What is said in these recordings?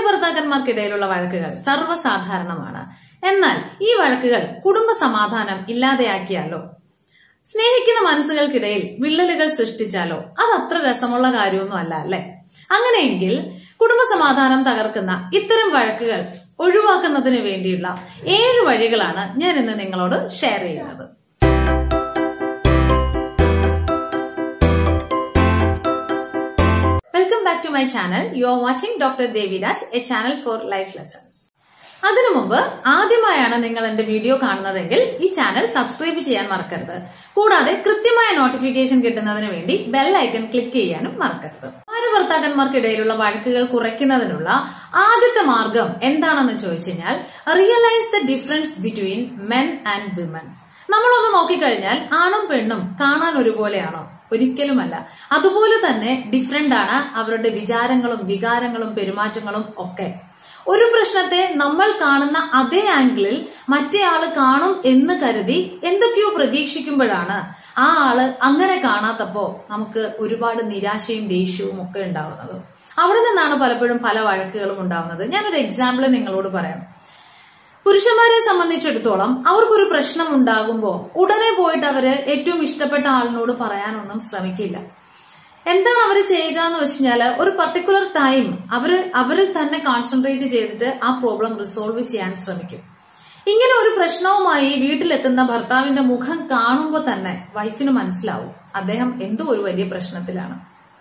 ഭാര്യ ഭർത്താക്കന്മാർക്കിടയിലുള്ള വഴക്കുകൾ സർവ്വസാധാരണമാണ് എന്നാൽ ഈ വഴക്കുകൾ കുടുംബ സമാധാനം ഇല്ലാതെയാക്കിയാലോ സ്നേഹിക്കുന്ന മനസ്സുകൾക്കിടയിൽ വിള്ളലുകൾ സൃഷ്ടിച്ചാലോ അത് അത്ര രസമുള്ള കാര്യമൊന്നും അല്ല അല്ലെ അങ്ങനെയെങ്കിൽ കുടുംബ സമാധാനം തകർക്കുന്ന ഇത്തരം വഴക്കുകൾ ഒഴിവാക്കുന്നതിന് വേണ്ടിയുള്ള ഏഴ് വഴികളാണ് ഞാൻ ഇന്ന് നിങ്ങളോട് ഷെയർ ചെയ്യുന്നത് welcome back to my channel you are watching doctor Deviraj A channel for life lessons അതിനു മുമ്പ് ആദ്യമായാണ് നിങ്ങൾ എന്റെ വീഡിയോ കാണുന്നതെങ്കിൽ ഈ ചാനൽ സബ്സ്ക്രൈബ് ചെയ്യാൻ മറക്കരുത് കൂടാതെ കൃത്യമായ നോട്ടിഫിക്കേഷൻ കിട്ടുന്നതിന് വേണ്ടി ബെൽ ഐക്കൺ ക്ലിക്ക് ചെയ്യാനും മറക്കരുത് ഭാര്യ ഭർത്താക്കന്മാർക്കിടയിലുള്ള വഴക്കുകൾ കുറയ്ക്കുന്നതിനുള്ള ആദ്യത്തെ മാർഗം എന്താണെന്ന് ചോദിച്ചു കഴിഞ്ഞാൽ realise the difference between men and women നമ്മളൊന്ന് നോക്കിക്കഴിഞ്ഞാൽ ആണും പെണ്ണും കാണാൻ ഒരുപോലെയാണോ ഒരിക്കലുമല്ല അതുപോലെ തന്നെ ഡിഫറെന്റ് ആണ് അവരുടെ വിചാരങ്ങളും വികാരങ്ങളും പെരുമാറ്റങ്ങളും ഒക്കെ ഒരു പ്രശ്നത്തെ നമ്മൾ കാണുന്ന അതേ ആംഗിളിൽ മറ്റേ ആള് കാണും എന്ന് കരുതി എന്തൊക്കെയോ പ്രതീക്ഷിക്കുമ്പോഴാണ് ആ ആള് അങ്ങനെ കാണാത്തപ്പോ നമുക്ക് ഒരുപാട് നിരാശയും ദേഷ്യവും ഒക്കെ ഉണ്ടാവുന്നത് അവിടെ നിന്നാണ് പലപ്പോഴും പല വഴക്കുകളും ഉണ്ടാവുന്നത് ഞാനൊരു എക്സാമ്പിൾ നിങ്ങളോട് പറയാം പുരുഷന്മാരെ സംബന്ധിച്ചിടത്തോളം അവർക്കൊരു പ്രശ്നം ഉണ്ടാകുമ്പോൾ ഉടനെ പോയിട്ട് അവര് ഏറ്റവും ഇഷ്ടപ്പെട്ട ആളിനോട് പറയാനൊന്നും ശ്രമിക്കില്ല എന്താണ് അവർ ചെയ്യുക എന്ന് വെച്ചുകഴിഞ്ഞാല് ഒരു പർട്ടിക്കുലർ ടൈം അവര് അവരിൽ തന്നെ കോൺസെൻട്രേറ്റ് ചെയ്തിട്ട് ആ പ്രോബ്ലം റിസോൾവ് ചെയ്യാൻ ശ്രമിക്കും ഇങ്ങനെ ഒരു പ്രശ്നവുമായി വീട്ടിലെത്തുന്ന ഭർത്താവിന്റെ മുഖം കാണുമ്പോൾ തന്നെ വൈഫിന് മനസ്സിലാവും അദ്ദേഹം എന്തോ ഒരു വലിയ പ്രശ്നത്തിലാണ്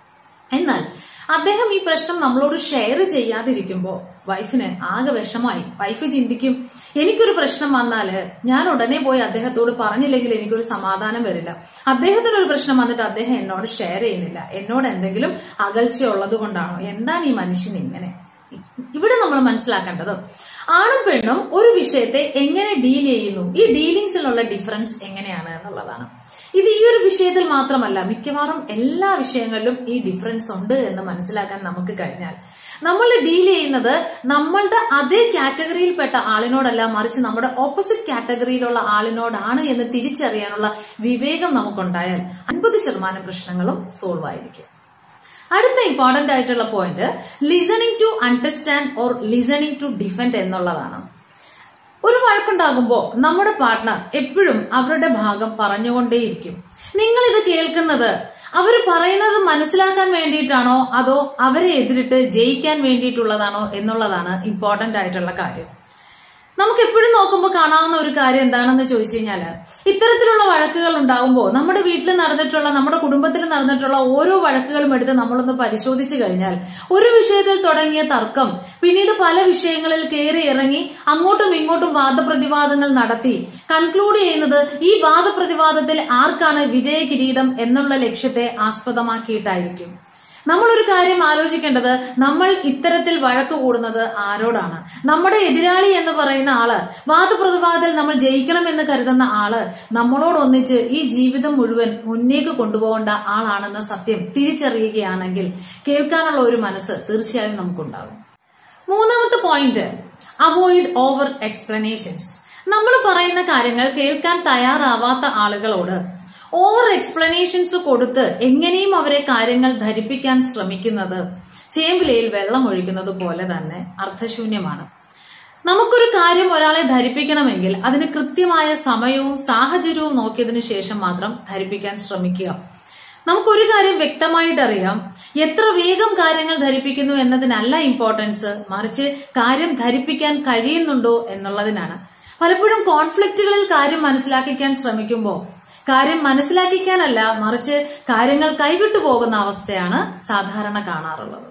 എന്നാൽ അദ്ദേഹം ഈ പ്രശ്നം നമ്മളോട് ഷെയർ ചെയ്യാതിരിക്കുമ്പോൾ വൈഫിന് ആകെ വിഷമായി വൈഫ് ചിന്തിക്കും എനിക്കൊരു പ്രശ്നം വന്നാല് ഞാൻ ഉടനെ പോയി അദ്ദേഹത്തോട് പറഞ്ഞില്ലെങ്കിൽ എനിക്കൊരു സമാധാനം വരില്ല അദ്ദേഹത്തിന് ഒരു പ്രശ്നം വന്നിട്ട് അദ്ദേഹം എന്നോട് ഷെയർ ചെയ്യുന്നില്ല എന്നോട് എന്തെങ്കിലും അകൽച്ച ഉള്ളത് കൊണ്ടാണോ എന്താണ് ഈ മനുഷ്യൻ ഇങ്ങനെ ഇവിടെ നമ്മൾ മനസ്സിലാക്കേണ്ടത് ആണും പെണ്ണും ഒരു വിഷയത്തെ എങ്ങനെ ഡീൽ ചെയ്യുന്നു ഈ ഡീലിങ്സിലുള്ള ഡിഫറൻസ് എങ്ങനെയാണ് എന്നുള്ളതാണ് ഇത് ഈ ഒരു വിഷയത്തിൽ മാത്രമല്ല മിക്കവാറും എല്ലാ വിഷയങ്ങളിലും ഈ ഡിഫറൻസ് ഉണ്ട് എന്ന് മനസ്സിലാക്കാൻ നമുക്ക് കഴിഞ്ഞാൽ നമ്മൾ ഡീൽ ചെയ്യുന്നത് നമ്മളുടെ അതേ കാറ്റഗറിയിൽപ്പെട്ട ആളിനോടല്ല മറിച്ച് നമ്മുടെ ഓപ്പോസിറ്റ് കാറ്റഗറിയിലുള്ള ആളിനോടാണ് എന്ന് തിരിച്ചറിയാനുള്ള വിവേകം നമുക്കുണ്ടായാൽ അൻപത് ശതമാനം പ്രശ്നങ്ങളും സോൾവ് ആയിരിക്കും അടുത്ത ഇമ്പോർട്ടന്റ് ആയിട്ടുള്ള point listening to understand or listening to defend എന്നുള്ളതാണ് ഒരു വഴക്കുണ്ടാകുമ്പോൾ നമ്മുടെ പാർട്ട്ണർ എപ്പോഴും അവരുടെ ഭാഗം പറഞ്ഞുകൊണ്ടേയിരിക്കും നിങ്ങൾ ഇത് കേൾക്കുന്നത് അവർ പറയുന്നത് മനസ്സിലാക്കാൻ വേണ്ടിയിട്ടാണോ അതോ അവരെ എതിരിട്ട് ജയിക്കാൻ വേണ്ടിയിട്ടുള്ളതാണോ എന്നുള്ളതാണ് ഇമ്പോർട്ടന്റ് ആയിട്ടുള്ള കാര്യം നമുക്ക് എപ്പോഴും നോക്കുമ്പോൾ കാണാവുന്ന ഒരു കാര്യം എന്താണെന്ന് ചോദിച്ചു കഴിഞ്ഞാല് ഇത്തരത്തിലുള്ള വഴക്കുകൾ ഉണ്ടാകുമ്പോൾ നമ്മുടെ വീട്ടിൽ നടന്നിട്ടുള്ള നമ്മുടെ കുടുംബത്തിൽ നടന്നിട്ടുള്ള ഓരോ വഴക്കുകളും എടുത്ത് നമ്മളൊന്ന് പരിശോധിച്ചു കഴിഞ്ഞാൽ ഒരു വിഷയത്തിൽ തുടങ്ങിയ തർക്കം പിന്നീട് പല വിഷയങ്ങളിൽ കയറി ഇറങ്ങി അങ്ങോട്ടും ഇങ്ങോട്ടും വാദപ്രതിവാദങ്ങൾ നടത്തി കൺക്ലൂഡ് ചെയ്യുന്നത് ഈ വാദപ്രതിവാദത്തിൽ ആർക്കാണ് വിജയ കിരീടം എന്നുള്ള ലക്ഷ്യത്തെ ആസ്പദമാക്കിയിട്ടായിരിക്കും നമ്മൾ ഒരു കാര്യം ആലോചിക്കേണ്ടത് നമ്മൾ ഇത്തരത്തിൽ വഴക്ക് കൂടുന്നത് ആരോടാണ് നമ്മുടെ എതിരാളി എന്ന് പറയുന്ന ആള് വാദപ്രതിവാദത്തിൽ നമ്മൾ ജയിക്കണമെന്ന് കരുതുന്ന ആള് നമ്മളോടൊന്നിച്ച് ഈ ജീവിതം മുഴുവൻ മുന്നേക്ക് കൊണ്ടുപോകേണ്ട ആളാണെന്ന സത്യം തിരിച്ചറിയുകയാണെങ്കിൽ കേൾക്കാനുള്ള ഒരു മനസ്സ് തീർച്ചയായും നമുക്കുണ്ടാകും മൂന്നാമത്തെ പോയിന്റ് അവോയ്ഡ് ഓവർ എക്സ്പ്ലനേഷൻസ് നമ്മൾ പറയുന്ന കാര്യങ്ങൾ കേൾക്കാൻ തയ്യാറാവാത്ത ആളുകളോട് ഓവർ എക്സ്പ്ലനേഷൻസ് കൊടുത്ത് എങ്ങനെയും അവരെ കാര്യങ്ങൾ ധരിപ്പിക്കാൻ ശ്രമിക്കുന്നത് ചേമ്പിലയിൽ വെള്ളം ഒഴിക്കുന്നത് പോലെ തന്നെ അർത്ഥശൂന്യമാണ് നമുക്കൊരു കാര്യം ഒരാളെ ധരിപ്പിക്കണമെങ്കിൽ അതിന് കൃത്യമായ സമയവും സാഹചര്യവും നോക്കിയതിനു ശേഷം മാത്രം ധരിപ്പിക്കാൻ ശ്രമിക്കുക നമുക്കൊരു കാര്യം വ്യക്തമായിട്ട് അറിയാം എത്ര വേഗം കാര്യങ്ങൾ ധരിപ്പിക്കുന്നു എന്നതിനല്ല ഇമ്പോർട്ടൻസ് മറിച്ച് കാര്യം ധരിപ്പിക്കാൻ കഴിയുന്നുണ്ടോ എന്നുള്ളതിനാണ് പലപ്പോഴും കോൺഫ്ലിക്റ്റുകളിൽ കാര്യം മനസ്സിലാക്കിക്കാൻ ശ്രമിക്കുമ്പോൾ കാര്യം മനസ്സിലാക്കിക്കാനല്ല മറിച്ച് കാര്യങ്ങൾ കൈവിട്ടു പോകുന്ന അവസ്ഥയാണ് സാധാരണ കാണാറുള്ളത്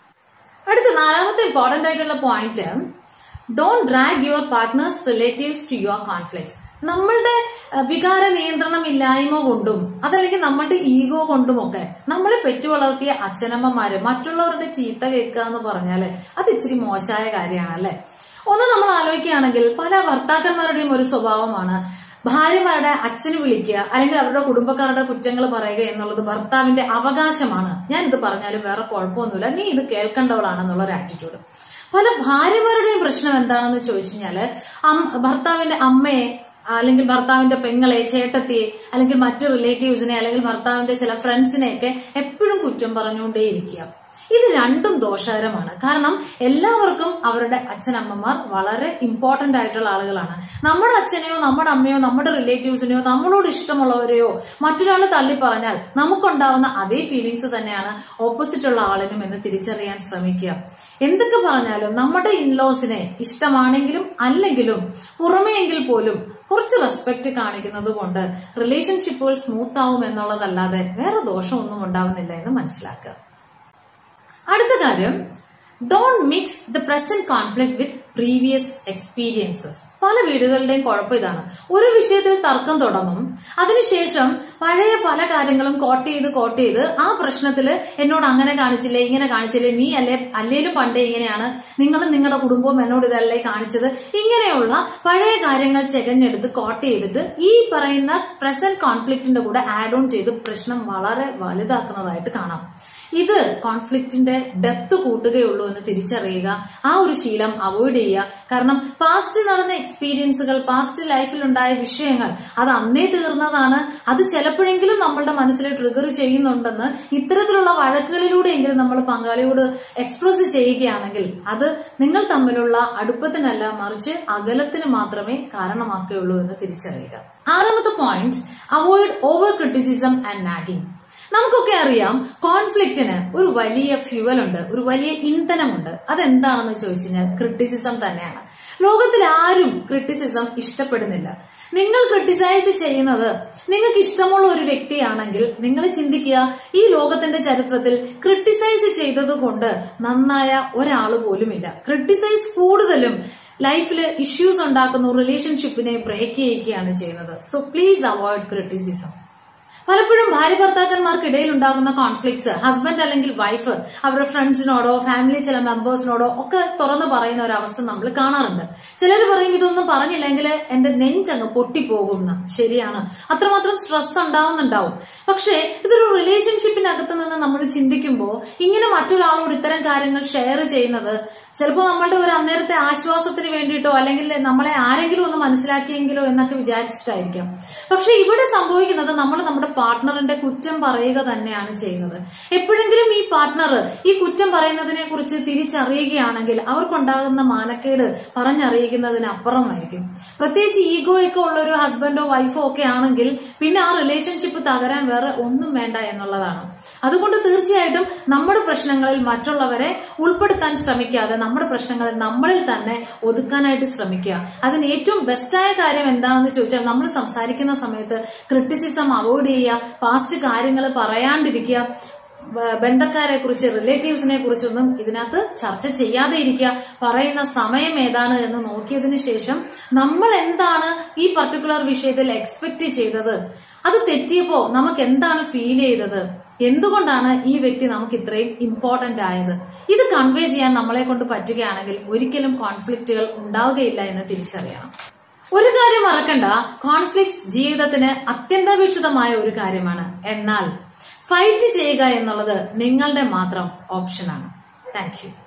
അടുത്ത നാലാമത്തെ ഇമ്പോർട്ടന്റ് ആയിട്ടുള്ള point don't drag your partners relatives to your conflicts നമ്മളുടെ അഹ്, വികാര നിയന്ത്രണം ഇല്ലായ്മ കൊണ്ടും അതല്ലെങ്കിൽ നമ്മളുടെ ഈഗോ കൊണ്ടുമൊക്കെ നമ്മളെ പെറ്റു വളർത്തിയ അച്ഛനമ്മമാര് മറ്റുള്ളവരുടെ ചീത്ത കേൾക്കുക എന്ന് പറഞ്ഞാല് അത് ഇച്ചിരി മോശമായ കാര്യമാണ് അല്ലെ ഒന്ന് നമ്മൾ ആലോചിക്കുകയാണെങ്കിൽ പല ഭർത്താക്കന്മാരുടെയും ഒരു സ്വഭാവമാണ് ഭാര്യമാരുടെ അച്ഛന് വിളിക്കുക അല്ലെങ്കിൽ അവരുടെ കുടുംബക്കാരുടെ കുറ്റങ്ങൾ പറയുക എന്നുള്ളത് ഭർത്താവിന്റെ അവകാശമാണ് ഞാൻ ഇത് പറഞ്ഞാലും വേറെ കുഴപ്പമൊന്നുമില്ല നീ ഇത് കേൾക്കേണ്ടവളാണെന്നുള്ള ഒരു ആറ്റിറ്റ്യൂഡ് പല ഭാര്യമാരുടെയും പ്രശ്നം എന്താണെന്ന് ചോദിച്ചു കഴിഞ്ഞാല് അം- ഭർത്താവിന്റെ അമ്മയെ അല്ലെങ്കിൽ ഭർത്താവിന്റെ പെങ്ങളെ ചേട്ടത്തിയെ അല്ലെങ്കിൽ മറ്റു റിലേറ്റീവ്സിനെ അല്ലെങ്കിൽ ഭർത്താവിന്റെ ചില ഫ്രണ്ട്സിനെ ഒക്കെ എപ്പോഴും കുറ്റം പറഞ്ഞുകൊണ്ടേയിരിക്കുക ഇത് രണ്ടും ദോഷകരമാണ് കാരണം എല്ലാവർക്കും അവരുടെ അച്ഛനമ്മമാർ വളരെ ഇമ്പോർട്ടന്റ് ആയിട്ടുള്ള ആളുകളാണ് നമ്മുടെ അച്ഛനെയോ നമ്മുടെ അമ്മയോ നമ്മുടെ റിലേറ്റീവ്സിനെയോ നമ്മളോട് ഇഷ്ടമുള്ളവരെയോ മറ്റൊരാൾ തള്ളി പറഞ്ഞാൽ നമുക്കുണ്ടാവുന്ന അതേ ഫീലിങ്സ് തന്നെയാണ് ഓപ്പോസിറ്റ് ഉള്ള ആളിനും എന്ന് തിരിച്ചറിയാൻ ശ്രമിക്കുക എന്തൊക്കെ പറഞ്ഞാലും നമ്മുടെ ഇൻലോസിനെ ഇഷ്ടമാണെങ്കിലും അല്ലെങ്കിലും പുറമേയെങ്കിൽ പോലും കുറച്ച് റെസ്പെക്ട് കാണിക്കുന്നത് കൊണ്ട് റിലേഷൻഷിപ്പുകൾ സ്മൂത്ത് ആവും എന്നുള്ളതല്ലാതെ വേറെ ദോഷമൊന്നും ഉണ്ടാവുന്നില്ല എന്ന് മനസ്സിലാക്കുക അടുത്ത കാര്യം don't mix the present conflict with previous experiences പല വീടുകളുടെയും കുഴപ്പം ഇതാണ് ഒരു വിഷയത്തിൽ തർക്കം തുടങ്ങും അതിനുശേഷം പഴയ പല കാര്യങ്ങളും കോട്ട് ചെയ്ത് കോട്ട് ചെയ്ത് ആ പ്രശ്നത്തിൽ എന്നോട് അങ്ങനെ കാണിച്ചില്ലേ ഇങ്ങനെ കാണിച്ചില്ലേ നീ അല്ലേ അല്ലേലും പണ്ടേ ഇങ്ങനെയാണ് നിങ്ങളും നിങ്ങളുടെ കുടുംബവും എന്നോട് ഇതല്ലേ കാണിച്ചത് ഇങ്ങനെയുള്ള പഴയ കാര്യങ്ങൾ ചെകഞ്ഞെടുത്ത് കോട്ട് ചെയ്തിട്ട് ഈ പറയുന്ന പ്രസന്റ് കോൺഫ്ലിക്റ്റിന്റെ കൂടെ ആഡ് ഓൺ ചെയ്ത് പ്രശ്നം വളരെ വലുതാക്കുന്നതായിട്ട് കാണാം ഇത് കോൺഫ്ലിക്റ്റിന്റെ ഡെപ്ത് കൂട്ടുകയുള്ളൂ എന്ന് തിരിച്ചറിയുക ആ ഒരു ശീലം അവോയ്ഡ് ചെയ്യുക കാരണം പാസ്റ്റ് നടന്ന എക്സ്പീരിയൻസുകൾ പാസ്റ്റ് ലൈഫിൽ ഉണ്ടായ വിഷയങ്ങൾ അത് അന്നേ തീർന്നതാണ് അത് ചിലപ്പോഴെങ്കിലും നമ്മളുടെ മനസ്സിൽ ട്രിഗർ ചെയ്യുന്നുണ്ടെന്ന് ഇത്തരത്തിലുള്ള വഴക്കുകളിലൂടെയെങ്കിലും നമ്മൾ പങ്കാളിയോട് എക്സ്പ്രസ് ചെയ്യുകയാണെങ്കിൽ അത് നിങ്ങൾ തമ്മിലുള്ള അടുപ്പത്തിനല്ല മറിച്ച് അകലത്തിന് മാത്രമേ കാരണമാക്കുകയുള്ളൂ എന്ന് തിരിച്ചറിയുക ആറാമത്തെ point avoid over criticism and nagging നമുക്കൊക്കെ അറിയാം കോൺഫ്ലിക്റ്റിന് ഒരു വലിയ ഫ്യൂവൽ ഉണ്ട് ഒരു വലിയ ഇന്ധനമുണ്ട് അതെന്താണെന്ന് ചോദിച്ചു കഴിഞ്ഞാൽ ക്രിറ്റിസിസം തന്നെയാണ് ലോകത്തിൽ ആരും ക്രിറ്റിസിസം ഇഷ്ടപ്പെടുന്നില്ല നിങ്ങൾ ക്രിട്ടിസൈസ് ചെയ്യുന്നത് നിങ്ങൾക്ക് ഇഷ്ടമുള്ള ഒരു വ്യക്തിയാണെങ്കിൽ നിങ്ങൾ ചിന്തിക്കുക ഈ ലോകത്തിന്റെ ചരിത്രത്തിൽ ക്രിട്ടിസൈസ് ചെയ്തത് കൊണ്ട് നന്നായ ഒരാൾ പോലുമില്ല ക്രിട്ടിസൈസ് കൂടുതലും ലൈഫിൽ ഇഷ്യൂസ് ഉണ്ടാക്കുന്ന റിലേഷൻഷിപ്പിനെ ബ്രേക്ക് ചെയ്യുകയാണ് ചെയ്യുന്നത് സോ പ്ലീസ് അവോയ്ഡ് ക്രിറ്റിസിസം പലപ്പോഴും ഭാര്യ ഭർത്താക്കന്മാർക്കിടയിൽ ഉണ്ടാകുന്ന കോൺഫ്ലിക്ട്സ് ഹസ്ബൻഡ് അല്ലെങ്കിൽ വൈഫ് അവരുടെ ഫ്രണ്ട്സിനോടോ ഫാമിലി ചില മെമ്പേഴ്സിനോടോ ഒക്കെ തുറന്നു പറയുന്ന ഒരു അവസ്ഥ നമ്മൾ കാണാറുണ്ട് ചിലർ പറയും ഇതൊന്നും പറഞ്ഞില്ലെങ്കിൽ എന്റെ നെഞ്ചങ്ങ് പൊട്ടിപ്പോകും എന്ന് ശരിയാണ് അത്രമാത്രം സ്ട്രെസ് ഉണ്ടാവുന്നുണ്ടാവും പക്ഷേ ഇതൊരു റിലേഷൻഷിപ്പിനകത്ത് നിന്ന് നമ്മൾ ചിന്തിക്കുമ്പോൾ ഇങ്ങനെ മറ്റൊരാളോട് ഇത്തരം കാര്യങ്ങൾ ഷെയർ ചെയ്യുന്നത് ചിലപ്പോൾ നമ്മളുടെ ഒരു അന്നേരത്തെ ആശ്വാസത്തിന് വേണ്ടിയിട്ടോ അല്ലെങ്കിൽ നമ്മളെ ആരെങ്കിലും ഒന്ന് മനസ്സിലാക്കിയെങ്കിലോ എന്നൊക്കെ വിചാരിച്ചിട്ടായിരിക്കാം പക്ഷെ ഇവിടെ സംഭവിക്കുന്നത് നമ്മൾ നമ്മുടെ പാർട്ട്ണറിന്റെ കുറ്റം പറയുക തന്നെയാണ് ചെയ്യുന്നത് എപ്പോഴെങ്കിലും ഈ പാർട്ട്ണർ ഈ കുറ്റം പറയുന്നതിനെ കുറിച്ച് തിരിച്ചറിയുകയാണെങ്കിൽ അവർക്കുണ്ടാകുന്ന മാനക്കേട് പറഞ്ഞറിയിക്കുന്നതിന് അപ്പുറമായിരിക്കും പ്രത്യേകിച്ച് ഈഗോയൊക്കെ ഉള്ള ഒരു ഹസ്ബൻഡോ വൈഫോ ഒക്കെ ആണെങ്കിൽ പിന്നെ ആ റിലേഷൻഷിപ്പ് തകരാൻ വേറെ ഒന്നും വേണ്ട എന്നുള്ളതാണ് അതുകൊണ്ട് തീർച്ചയായിട്ടും നമ്മുടെ പ്രശ്നങ്ങളിൽ മറ്റുള്ളവരെ ഉൾപ്പെടുത്താൻ ശ്രമിക്കാതെ നമ്മുടെ പ്രശ്നങ്ങളിൽ നമ്മളിൽ തന്നെ ഒതുക്കാനായിട്ട് ശ്രമിക്കുക അതിന് ഏറ്റവും ബെസ്റ്റായ കാര്യം എന്താണെന്ന് ചോദിച്ചാൽ നമ്മൾ സംസാരിക്കുന്ന സമയത്ത് ക്രിറ്റിസിസം അവോയ്ഡ് ചെയ്യുക പാസ്റ്റ് കാര്യങ്ങൾ പറയാണ്ടിരിക്കുക ബ- ബന്ധക്കാരെ കുറിച്ച് റിലേറ്റീവ്സിനെ കുറിച്ചൊന്നും ഇതിനകത്ത് ചർച്ച ചെയ്യാതെ ഇരിക്കുക പറയുന്ന സമയം ഏതാണ് എന്ന് നോക്കിയതിനു ശേഷം നമ്മൾ എന്താണ് ഈ പർട്ടിക്കുലർ വിഷയത്തിൽ എക്സ്പെക്ട് ചെയ്തത് അത് തെറ്റിയപ്പോ നമുക്ക് എന്താണ് ഫീൽ ചെയ്തത് എന്തുകൊണ്ടാണ് ഈ വ്യക്തി നമുക്ക് ഇത്രയും ഇമ്പോർട്ടന്റ് ആയത് ഇത് കൺവേ ചെയ്യാൻ നമ്മളെ കൊണ്ട് പറ്റുകയാണെങ്കിൽ ഒരിക്കലും കോൺഫ്ലിക്റ്റുകൾ ഉണ്ടാവുകയില്ല എന്ന് തിരിച്ചറിയണം ഒരു കാര്യം മറക്കണ്ട കോൺഫ്ലിക്ട്സ് ജീവിതത്തിന് അത്യന്താപേക്ഷിതമായ ഒരു കാര്യമാണ് എന്നാൽ ഫൈറ്റ് ചെയ്യുക എന്നുള്ളത് നിങ്ങളുടെ മാത്രം ഓപ്ഷനാണ് താങ്ക് യു